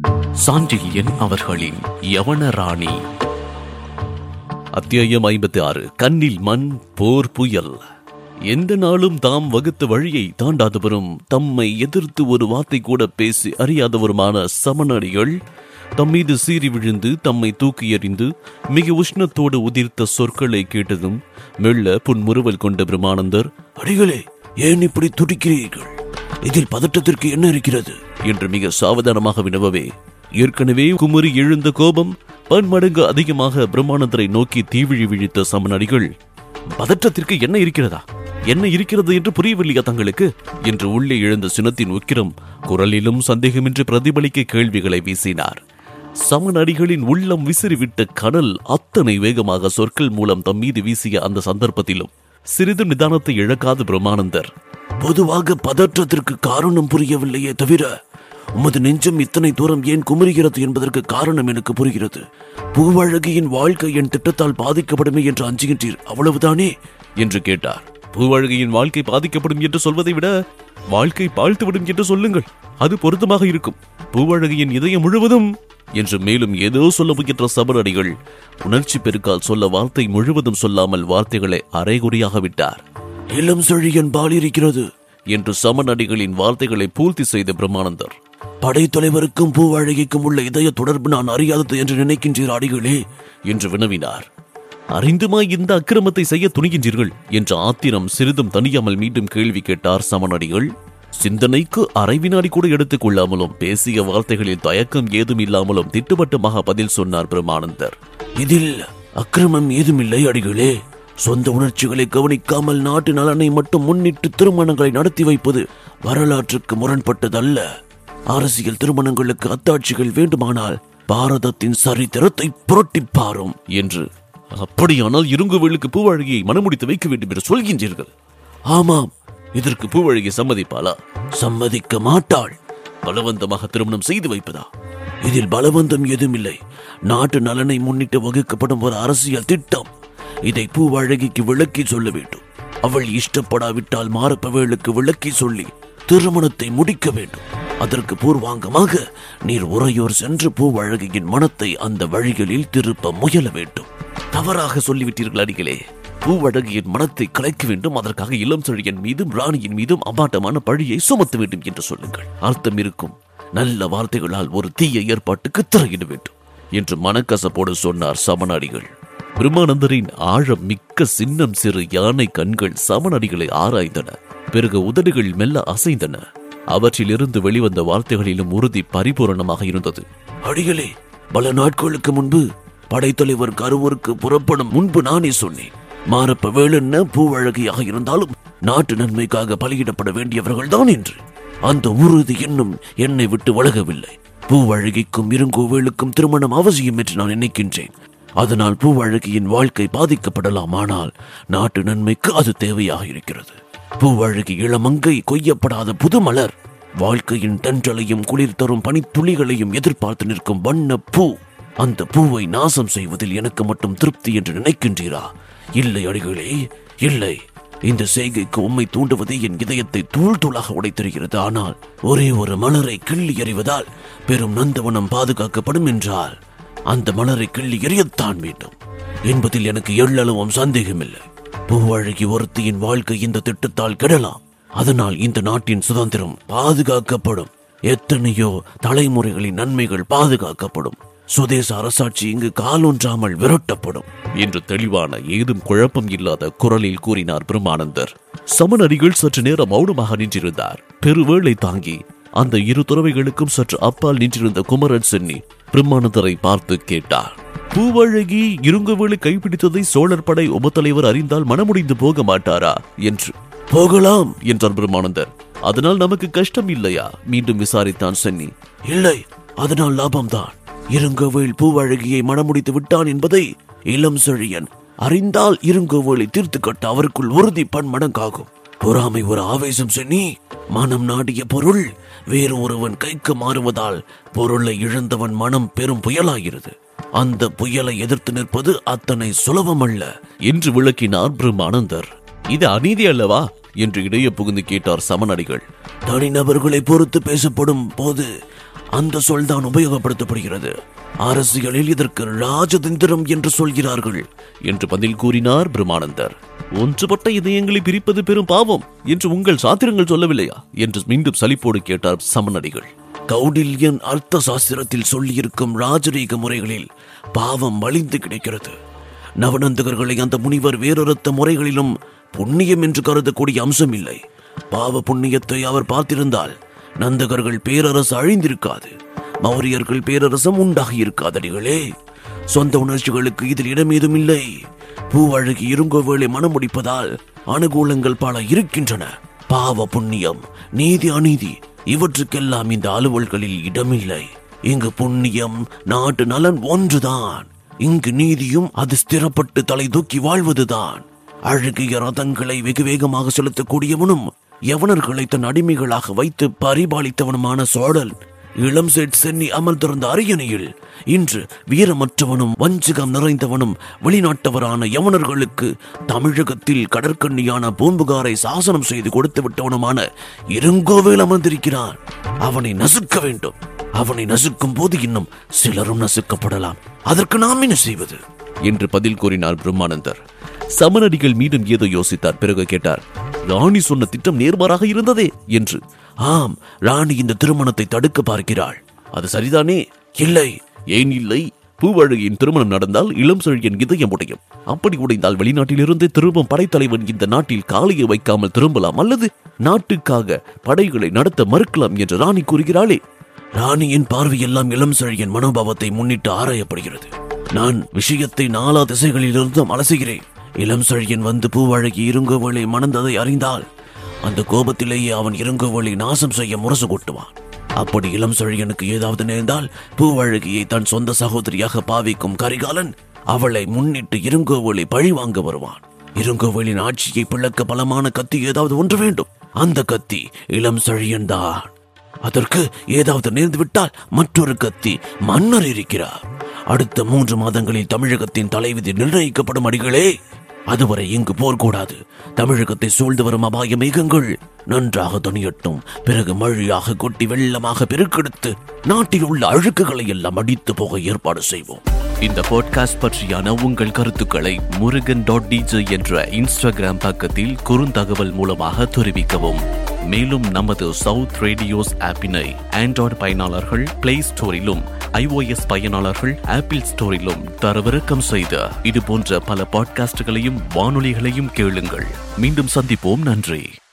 சாண்டில்யன் அவர்களின் யவனராணி அத்தியாயம் ஐம்பத்தி ஆறு கண்ணில் மண் போர் புயல் எந்த நாளும் தாம் வகுத்த வழியை தாண்டாதவரும் தம்மை எதிர்த்து ஒரு வார்த்தை கூட பேசி அறியாதவருமான சமணடிகள் தம் மீது சீறி விழுந்து தம்மை தூக்கி எறிந்து மிக உஷ்ணத்தோடு உதிர்த்த சொற்களை கேட்டதும் மெல்ல புன்முறுவல் கொண்ட பிரம்மானந்தர் அடிகளே ஏன் இப்படி துடிக்கிறீர்கள் இதில் பதட்டத்திற்கு என்ன இருக்கிறது என்று மிக சாவதானமாக வினவவே ஏற்கனவே குமுறி எழுந்த கோபம் பன்மடங்கு அதிகமாக பிரம்மானந்தரை நோக்கி தீவிழி விழித்த சமணடிகள் பதற்றத்திற்கு என்ன இருக்கிறதா என்ன இருக்கிறது என்று புரியவில்லையா தங்களுக்கு என்று உள்ளே எழுந்த சினத்தின் உக்கிரம் குரலிலும் சந்தேகமின்றி பிரதிபலிக்க கேள்விகளை வீசினார் சமணடிகளின் உள்ளம் விசிறிவிட்ட கடல் அத்தனை வேகமாக சொற்கள் மூலம் தம் மீது வீசிய அந்த சந்தர்ப்பத்திலும் சிறிது நிதானத்தை இழக்காத பிரம்மானந்தர் பொதுவாக பதற்றத்திற்கு காரணம் புரியவில்லையே தவிர உமது நெஞ்சம் இத்தனை தூரம் ஏன் குமுறுகிறது என்பதற்கு காரணம் எனக்கு புரிகிறது பூவழகியின் வாழ்க்கை என் திட்டத்தால் பாதிக்கப்படுமே என்று அஞ்சுகின்றீர் அவ்வளவுதானே என்று கேட்டார் பூவழகியின் வாழ்க்கை பாதிக்கப்படும் என்று சொல்வதை விட வாழ்க்கை பாழ்த்துவிடும் என்று சொல்லுங்கள் அது பொருத்தமாக இருக்கும் பூவழகியின் இதயம் முழுவதும் என்று மேலும் ஏதோ சொல்ல முயன்ற சபரடிகள் உணர்ச்சி பெருக்கால் சொல்ல வார்த்தை முழுவதும் சொல்லாமல் வார்த்தைகளை அரைகுறியாக விட்டார் இளம் செழியன் பால் இருக்கிறது என்று சமநடிகளின் வார்த்தைகளை பூர்த்தி செய்த பிரம்மானந்தர் படைத்தலைவருக்கும் பூவழகிக்கும் உள்ள இதய தொடர்பு நான் அறியாதது என்று நினைக்கின்றீர் அடிகளே என்று வினவினார் அறிந்துமா இந்த அக்கிரமத்தை செய்ய துணிகின்றீர்கள் என்ற ஆத்திரம் சிறிதும் தனியாமல் மீண்டும் கேள்வி கேட்டார் சமநடிகள் சிந்தனைக்கு அரை வினாடி கூட எடுத்துக் கொள்ளாமலும் பேசிய வார்த்தைகளில் தயக்கம் ஏதும் இல்லாமலும் திட்டுவட்டமாக பதில் சொன்னார் பிரம்மானந்தர் இதில் அக்கிரமம் ஏதுமில்லை அடிகளே சொந்த உணர்ச்சிகளை கவனிக்காமல் நாட்டு நலனை மட்டும் முன்னிட்டு திருமணங்களை நடத்தி வைப்பது வரலாற்றுக்கு முரண்பட்டதல்ல அரசியல் திருமணங்களுக்கு அத்தாட்சிகள் வேண்டுமானால் பாரதத்தின் சரித்திரத்தை புரட்டிப் பாரும் என்று அப்படியானால் இருங்குவேலுக்கு பூவழகியை மனமுடித்து வைக்க வேண்டும் என்று சொல்கின்றீர்கள் ஆமாம் இதற்கு பூவழகி சம்மதிப்பாளா சம்மதிக்க மாட்டாள் பலவந்தமாக திருமணம் செய்து வைப்பதா இதில் பலவந்தம் ஏதுமில்லை நாட்டு நலனை முன்னிட்டு வகுக்கப்படும் ஒரு அரசியல் திட்டம் இதை பூவழகிக்கு விளக்கி சொல்ல வேண்டும் அவள் இஷ்டப்படாவிட்டால் மாரப்பவேளுக்கு விளக்கி சொல்லி திருமணத்தை முடிக்க வேண்டும் அதற்கு பூர்வாங்கமாக நீர் உறையூர் சென்று பூவழகியின் மனத்தை அந்த வழிகளில் திருப்ப முயல வேண்டும் தவறாக சொல்லிவிட்டீர்கள் அடிகளே பூவழகியின் மனத்தை கலைக்க வேண்டும் அதற்காக இளம் செழியன் மீதும் ராணியின் மீதும் அபாட்டமான பழியை சுமத்த வேண்டும் என்று சொல்லுங்கள் அர்த்தம் இருக்கும் நல்ல வார்த்தைகளால் ஒரு தீய ஏற்பாட்டுக்கு திரையிட வேண்டும் என்று மனக்கசப்போடு சொன்னார் சமணடிகள் பிரம்மானந்தரின் ஆழம் மிக்க சின்னம் சிறு யானை கண்கள் சமணடிகளை ஆராய்ந்தன பிறகு உதடுகள் மெல்ல அசைந்தன அவற்றிலிருந்து வெளிவந்த வார்த்தைகளிலும் உறுதி பரிபூரணமாக இருந்தது அடிகளே பல நாட்களுக்கு முன்பு படைத்தலைவர் கருவூருக்கு புறப்படும் முன்பு நானே சொன்னேன் மாரப்ப வேலுன்ன பூவழகியாக இருந்தாலும் நாட்டு நன்மைக்காக பலியிடப்பட வேண்டியவர்கள் தான் என்று அந்த உறுதி இன்னும் என்னை விட்டு விலகவில்லை பூவழகிக்கும் இருங்கோவேலுக்கும் திருமணம் அவசியம் என்று நான் நினைக்கின்றேன் அதனால் பூவழகியின் வாழ்க்கை பாதிக்கப்படலாம் ஆனால் நாட்டு நன்மைக்கு அது தேவையாக இருக்கிறது பூவழகி இளமங்கை கொய்யப்படாத புதுமலர் வாழ்க்கையின் தென்றலையும் குளிர் தரும் பனித்துளிகளையும் எதிர்பார்த்து நிற்கும் வண்ண பூ அந்த பூவை நாசம் செய்வதில் எனக்கு மட்டும் திருப்தி என்று நினைக்கின்றீரா இல்லை அடிகளே இல்லை இந்த செய்கைக்கு உம்மை தூண்டுவது என் இதயத்தை தூள் தூளாக உடைத்தருகிறது ஆனால் ஒரே ஒரு மலரை கிள்ளி எறிவதால் பெரும் நந்தவனம் பாதுகாக்கப்படும் என்றால் அந்த மலரை கிள்ளி எறியத்தான் வேண்டும் என்பதில் எனக்கு எள்ளளவும் சந்தேகமில்லை பூவழகி ஒருத்தியின் வாழ்க்கை இந்த திட்டத்தால் கெடலாம் அதனால் இந்த நாட்டின் சுதந்திரம் பாதுகாக்கப்படும் எத்தனையோ தலைமுறைகளின் நன்மைகள் பாதுகாக்கப்படும் சுதேச அரசாட்சி இங்கு காலொன்றாமல் விரட்டப்படும் என்று தெளிவான ஏதும் குழப்பம் இல்லாத குரலில் கூறினார் பிரம்மானந்தர் சமணடிகள் சற்று நேரம் மௌனமாக நின்றிருந்தார் பெருவேளை தாங்கி அந்த இரு துறவைகளுக்கும் சற்று அப்பால் நின்றிருந்த குமரன் சென்னி பிரம்மானந்தரை பார்த்து கேட்டார் பூவழகி இருங்கவேளை கைப்பிடித்ததை சோழர் படை உபத்தலைவர் அறிந்தால் மனமுடிந்து போக மாட்டாரா என்று போகலாம் என்றார் பிரம்மானந்தர் அதனால் நமக்கு கஷ்டம் இல்லையா மீண்டும் விசாரித்தான் சென்னி இல்லை அதனால் லாபம்தான் இருங்கோவேல் பூவழகியை மணமுடித்து விட்டான் என்பதை இளம் செழியன் அறிந்தால் இருங்கோவேலை தீர்த்து கட்ட அவருக்குள் உறுதி பன்மடங்காகும் பொறாமை ஒரு ஆவேசம் சென்னி மனம் நாடிய பொருள் வேறு ஒருவன் கைக்கு மாறுவதால் பொருளை இழந்தவன் மனம் பெரும் புயலாகிறது அந்த புயலை எதிர்த்து நிற்பது அத்தனை சுலபமல்ல என்று விளக்கினார் பிரம்மானந்தர் இது அநீதி அல்லவா என்று இடையே புகுந்து கேட்டார் சமநடிகள் தனிநபர்களை பொறுத்து பேசப்படும் போது அந்த சொல் தான் உபயோகப்படுத்தப்படுகிறது அரசியலில் இதற்கு ராஜதந்திரம் என்று சொல்கிறார்கள் என்று பதில் கூறினார் பிரம்மானந்தர் ஒன்றுபட்ட இதயங்களை பிரிப்பது பெரும் பாவம் என்று உங்கள் சாத்திரங்கள் சொல்லவில்லையா என்று மீண்டும் சலிப்போடு கேட்டார் சமநடிகள் கௌடில்யன் அர்த்த சாஸ்திரத்தில் சொல்லியிருக்கும் ராஜரீக முறைகளில் பாவம் வலிந்து கிடைக்கிறது நவநந்தகர்களை அந்த முனிவர் வேறொருத்த முறைகளிலும் புண்ணியம் என்று கருதக்கூடிய அம்சம் இல்லை பாவ புண்ணியத்தை அவர் பார்த்திருந்தால் நந்தகர்கள் பேரரசு அழிந்திருக்காது மௌரியர்கள் பேரரசம் உண்டாகி இருக்காதடிகளே சொந்த உணர்ச்சிகளுக்கு இதில் இடமேதும் இல்லை பூவழகி இருங்கோவேளை மனம் முடிப்பதால் அனுகூலங்கள் பல இருக்கின்றன பாவ புண்ணியம் நீதி அநீதி இவற்றுக்கெல்லாம் இந்த அலுவல்களில் இடமில்லை இங்கு புண்ணியம் நாட்டு நலன் ஒன்றுதான் இங்கு நீதியும் அது ஸ்திரப்பட்டு தலை தூக்கி வாழ்வதுதான் அழகிய ரதங்களை வெகு வேகமாக செலுத்தக்கூடியவனும் யவனர்களை தன் அடிமைகளாக வைத்து பரிபாலித்தவனுமான சோழல் இளம் சேட் சென்னி அமர்ந்திருந்த அரியணையில் இன்று வீரமற்றவனும் வஞ்சகம் நிறைந்தவனும் வெளிநாட்டவரான யவனர்களுக்கு தமிழகத்தில் கடற்கண்ணியான பூம்புகாரை சாசனம் செய்து கொடுத்து விட்டவனுமான இருங்கோவேல் அமர்ந்திருக்கிறான் அவனை நசுக்க வேண்டும் அவனை நசுக்கும் போது இன்னும் சிலரும் நசுக்கப்படலாம் அதற்கு நாம் என்ன செய்வது என்று பதில் கூறினார் பிரம்மானந்தர் சமநடிகள் மீண்டும் ஏதோ யோசித்தார் பிறகு கேட்டார் ராணி சொன்ன திட்டம் நேர்மாறாக இருந்ததே என்று ஆம் ராணி இந்த திருமணத்தை தடுக்க பார்க்கிறாள் அது சரிதானே இல்லை ஏன் இல்லை பூவழகியின் திருமணம் நடந்தால் இளம் செழியன் இதயம் உடையும் அப்படி உடைந்தால் வெளிநாட்டிலிருந்து திரும்பும் படைத்தலைவன் இந்த நாட்டில் காலையை வைக்காமல் திரும்பலாம் அல்லது நாட்டுக்காக படைகளை நடத்த மறுக்கலாம் என்று ராணி கூறுகிறாளே ராணியின் பார்வையெல்லாம் இளம் செழியன் மனோபாவத்தை முன்னிட்டு ஆராயப்படுகிறது நான் விஷயத்தை நாலா திசைகளிலிருந்தும் அலசுகிறேன் இளம் செழியன் வந்து பூவழகி இருங்கோவளை மணந்ததை அறிந்தால் அந்த கோபத்திலேயே அவன் இருங்கோவளை நாசம் செய்ய முரசு கொட்டுவான் அப்படி இளம் செழியனுக்கு ஏதாவது நேர்ந்தால் பூவழகியை தன் சொந்த சகோதரியாக பாவிக்கும் கரிகாலன் அவளை முன்னிட்டு இருங்கோவளை பழி வாங்க வருவான் இருங்கோவலின் ஆட்சியை பிளக்க பலமான கத்தி ஏதாவது ஒன்று வேண்டும் அந்த கத்தி இளம் செழியன் தான் அதற்கு ஏதாவது நேர்ந்து விட்டால் மற்றொரு கத்தி மன்னர் இருக்கிறார் அடுத்த மூன்று மாதங்களில் தமிழகத்தின் தலைவிதி நிர்ணயிக்கப்படும் அடிகளே அதுவரை இங்கு போர் கூடாது தமிழகத்தை சூழ்ந்து வரும் அபாய மேகங்கள் நன்றாக துணியட்டும் பிறகு மழையாக கொட்டி வெள்ளமாக பெருக்கெடுத்து நாட்டில் உள்ள அழுக்குகளை எல்லாம் அடித்து போக ஏற்பாடு செய்வோம் இந்த பாட்காஸ்ட் பற்றியான உங்கள் கருத்துக்களை முருகன் டாட் டிஜே என்ற இன்ஸ்டாகிராம் பக்கத்தில் குறுந்தகவல் மூலமாக தெரிவிக்கவும் மேலும் நமது சவுத் ரேடியோஸ் ஆப்பினை ஆண்ட்ராய்டு பயனாளர்கள் பிளே ஸ்டோரிலும் ஐஓஎஸ் பயனாளர்கள் ஆப்பிள் ஸ்டோரிலும் தரவிறக்கம் செய்த இது போன்ற பல பாட்காஸ்டுகளையும் வானொலிகளையும் கேளுங்கள் மீண்டும் சந்திப்போம் நன்றி